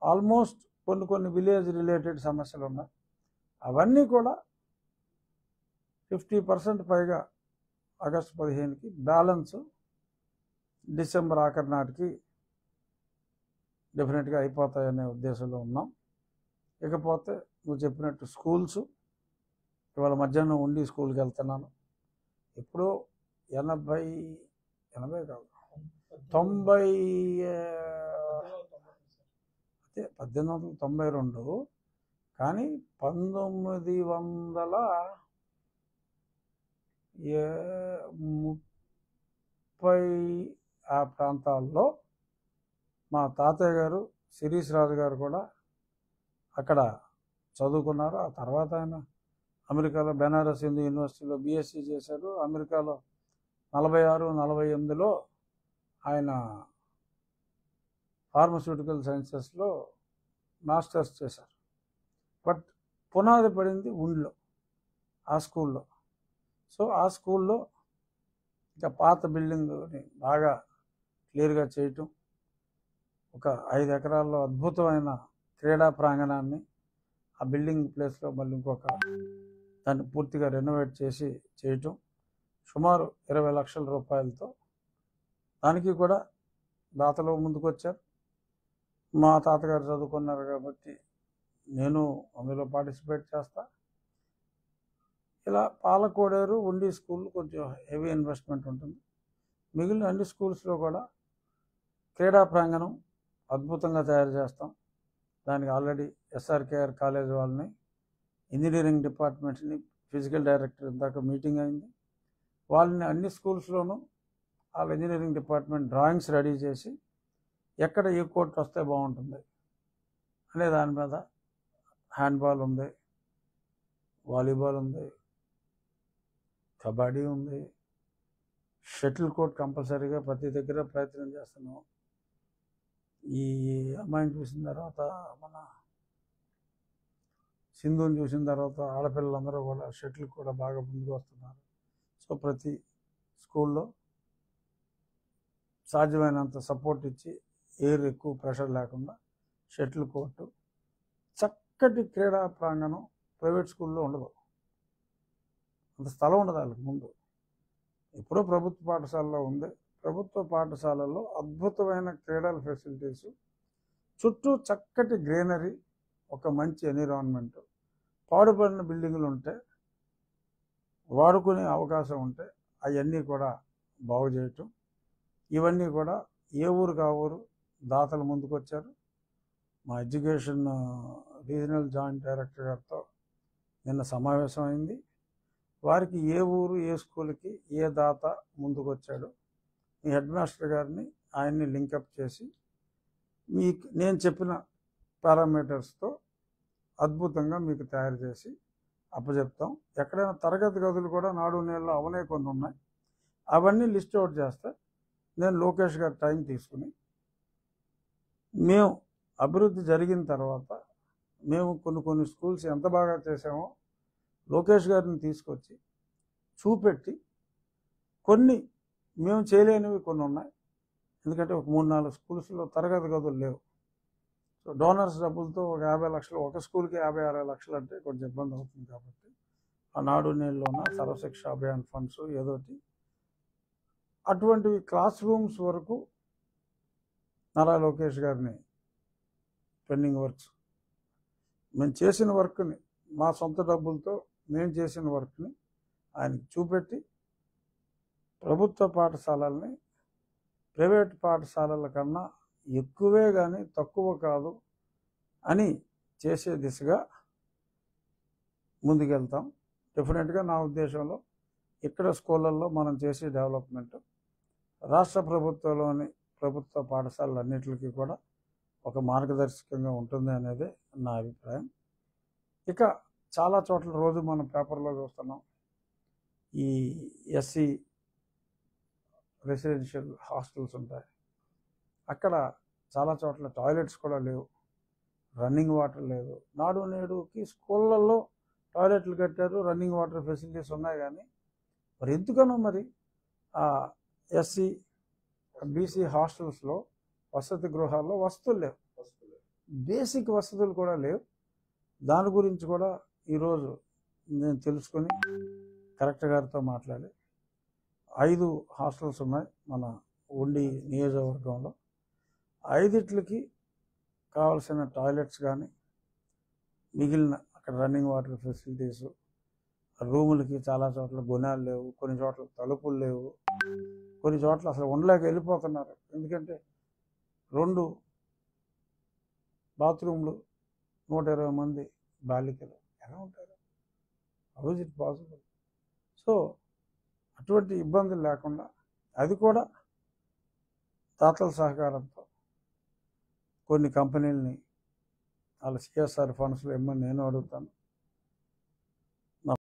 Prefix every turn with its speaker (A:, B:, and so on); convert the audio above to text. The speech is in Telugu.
A: ఆల్మోస్ట్ కొన్ని కొన్ని విలేజ్ రిలేటెడ్ సమస్యలు ఉన్నాయి అవన్నీ కూడా ఫిఫ్టీ పర్సెంట్ పైగా ఆగస్టు పదిహేనుకి బ్యాలెన్స్ డిసెంబర్ ఆఖరి నాటికి డెఫినెట్గా అయిపోతాయనే ఉద్దేశంలో ఉన్నాం ఇకపోతే నువ్వు చెప్పినట్టు స్కూల్స్ ఇవాళ మధ్యాహ్నం ఉండి స్కూల్కి వెళ్తున్నాను ఎప్పుడో ఎనభై ఎనభై కాదు తొంభై ఆ, అదే పద్దెనిమిది వందల తొంభై రెండు కానీ పంతొమ్మిది వందల ఏ- ముప్పై ఆ ప్రాంతాల్లో మా తాతయ్య గారు శిరీష్ రాజు గారు కూడా అక్కడ చదువుకున్నారు ఆ తర్వాత ఆయన అమెరికాలో బెనారస్ హిందూ యూనివర్సిటీలో బీఎస్సీ చేశారు అమెరికాలో నలభై ఆరు నలభై ఎనిమిదిలో ఆయన ఫార్మస్యూటికల్ సైన్సెస్లో మాస్టర్స్ చేశారు బట్ పునాది పడింది ఉండిలో ఆ స్కూల్లో సో ఆ స్కూల్లో ఇంకా పాత బిల్డింగ్ని బాగా క్లియర్గా చేయటం ఒక ఐదు ఎకరాల్లో అద్భుతమైన క్రీడా ప్రాంగణాన్ని ఆ బిల్డింగ్ ప్లేస్లో మళ్ళీ ఇంకొక దాన్ని పూర్తిగా రెనోవేట్ చేసి చేయటం సుమారు ఇరవై లక్షల రూపాయలతో దానికి కూడా దాతలు ముందుకు వచ్చారు మా తాతగారు చదువుకున్నారు కాబట్టి నేను అందులో పార్టిసిపేట్ చేస్తా ఇలా పాలకోడేరు ఉండి స్కూల్ కొంచెం హెవీ ఇన్వెస్ట్మెంట్ ఉంటుంది మిగిలిన అన్ని స్కూల్స్లో కూడా క్రీడా ప్రాంగణం అద్భుతంగా తయారు చేస్తాం దానికి ఆల్రెడీ ఎస్ఆర్కేఆర్ కాలేజ్ వాళ్ళని ఇంజనీరింగ్ డిపార్ట్మెంట్ని ఫిజికల్ డైరెక్టర్ ఇందాక మీటింగ్ అయింది వాళ్ళని అన్ని స్కూల్స్లోనూ వాళ్ళ ఇంజనీరింగ్ డిపార్ట్మెంట్ డ్రాయింగ్స్ రెడీ చేసి ఎక్కడ ఏ కోర్ట్ వస్తే బాగుంటుంది అనే దాని మీద హ్యాండ్బాల్ ఉంది వాలీబాల్ ఉంది కబడ్డీ ఉంది షటిల్ కోర్ట్ కంపల్సరీగా ప్రతి దగ్గర ప్రయత్నం చేస్తున్నాం ఈ అమ్మాయిని చూసిన తర్వాత మన సింధుని చూసిన తర్వాత ఆడపిల్లలందరూ కూడా షటిల్ కూడా బాగా ముందుకు వస్తున్నారు సో ప్రతి స్కూల్లో సాధ్యమైనంత సపోర్ట్ ఇచ్చి ఎయిర్ ఎక్కువ ప్రెషర్ లేకుండా షటిల్ కోర్టు చక్కటి క్రీడా ప్రాంగణం ప్రైవేట్ స్కూల్లో ఉండదు అంత స్థలం ఉండదు వాళ్ళకి ముందు ఎప్పుడో ప్రభుత్వ పాఠశాలలో ఉంది ప్రభుత్వ పాఠశాలల్లో అద్భుతమైన క్రీడల ఫెసిలిటీస్ చుట్టూ చక్కటి గ్రీనరీ ఒక మంచి ఎన్విరాన్మెంట్ పాడుపడిన బిల్డింగులు ఉంటే వాడుకునే అవకాశం ఉంటే అవన్నీ కూడా బాగు చేయటం ఇవన్నీ కూడా ఏ ఊరు ఆ ఊరు దాతలు ముందుకు వచ్చారు మా ఎడ్యుకేషన్ రీజనల్ జాయింట్ డైరెక్టర్ గారితో నిన్న సమావేశం అయింది వారికి ఏ ఊరు ఏ స్కూల్కి ఏ దాత ముందుకు వచ్చాడు మీ హెడ్ మాస్టర్ గారిని ఆయన్ని లింకప్ చేసి మీ నేను చెప్పిన పారామీటర్స్తో అద్భుతంగా మీకు తయారు చేసి అప్పచెప్తాం ఎక్కడైనా తరగతి గదులు కూడా నాడు నేలలో అవనే కొన్ని ఉన్నాయి అవన్నీ లిస్ట్ అవుట్ చేస్తే నేను లోకేష్ గారి టైం తీసుకుని మేము అభివృద్ధి జరిగిన తర్వాత మేము కొన్ని కొన్ని స్కూల్స్ ఎంత బాగా చేసామో లోకేష్ గారిని తీసుకొచ్చి చూపెట్టి కొన్ని మేము చేయలేనివి కొన్ని ఉన్నాయి ఎందుకంటే ఒక మూడు నాలుగు స్కూల్స్లో తరగతి గదులు లేవు సో డోనర్స్ డబ్బులతో ఒక యాభై లక్షలు ఒక స్కూల్కి యాభై అరవై లక్షలు అంటే కొంచెం ఇబ్బంది అవుతుంది కాబట్టి ఆ నాడు నేళ్ళలోన సర్వశిక్ష అభియాన్ ఫండ్స్ ఏదోటి అటువంటివి క్లాస్ రూమ్స్ వరకు నారా లోకేష్ గారిని పెండింగ్ వర్క్స్ మేము చేసిన వర్క్ని మా సొంత డబ్బులతో మేము చేసిన వర్క్ని ఆయనకి చూపెట్టి ప్రభుత్వ పాఠశాలల్ని ప్రైవేట్ పాఠశాలల కన్నా ఎక్కువే కానీ తక్కువ కాదు అని చేసే దిశగా ముందుకెళ్తాం డెఫినెట్గా నా ఉద్దేశంలో ఇక్కడ స్కూళ్ళల్లో మనం చేసే డెవలప్మెంట్ రాష్ట్ర ప్రభుత్వంలోని ప్రభుత్వ పాఠశాలలన్నిటికీ కూడా ఒక మార్గదర్శకంగా ఉంటుంది అనేది నా అభిప్రాయం ఇక చాలా చోట్ల రోజు మనం పేపర్లో చూస్తున్నాం ఈ ఎస్సీ రెసిడెన్షియల్ హాస్టల్స్ ఉంటాయి అక్కడ చాలా చోట్ల టాయిలెట్స్ కూడా లేవు రన్నింగ్ వాటర్ లేదు నాడు నేడుకి స్కూళ్ళల్లో టాయిలెట్లు కట్టారు రన్నింగ్ వాటర్ ఫెసిలిటీస్ ఉన్నాయి కానీ మరి ఎందుకనో మరి ఆ ఎస్సీ బీసీ హాస్టల్స్లో వసతి గృహాల్లో వస్తువులు లేవు బేసిక్ వసతులు కూడా లేవు దాని గురించి కూడా ఈరోజు నేను తెలుసుకొని కలెక్టర్ గారితో మాట్లాడి ఐదు హాస్టల్స్ ఉన్నాయి మన ఉండి నియోజకవర్గంలో ఐదిట్లకి కావాల్సిన టాయిలెట్స్ కానీ మిగిలిన అక్కడ రన్నింగ్ వాటర్ ఫెసిలిటీస్ రూములకి చాలా చోట్ల గుణాలు లేవు కొన్ని చోట్ల తలుపులు లేవు కొన్ని చోట్ల అసలు ఉండలేక వెళ్ళిపోతున్నారు ఎందుకంటే రెండు బాత్రూమ్లు నూట ఇరవై మంది బాలికలు ఎలా ఉంటారు how is it possible so అటువంటి ఇబ్బందులు లేకుండా అది కూడా దాతల సహకారంతో కొన్ని కంపెనీలని వాళ్ళ సిఎస్ఆర్ ఫండ్స్లో ఇమ్మని నేను అడుగుతాను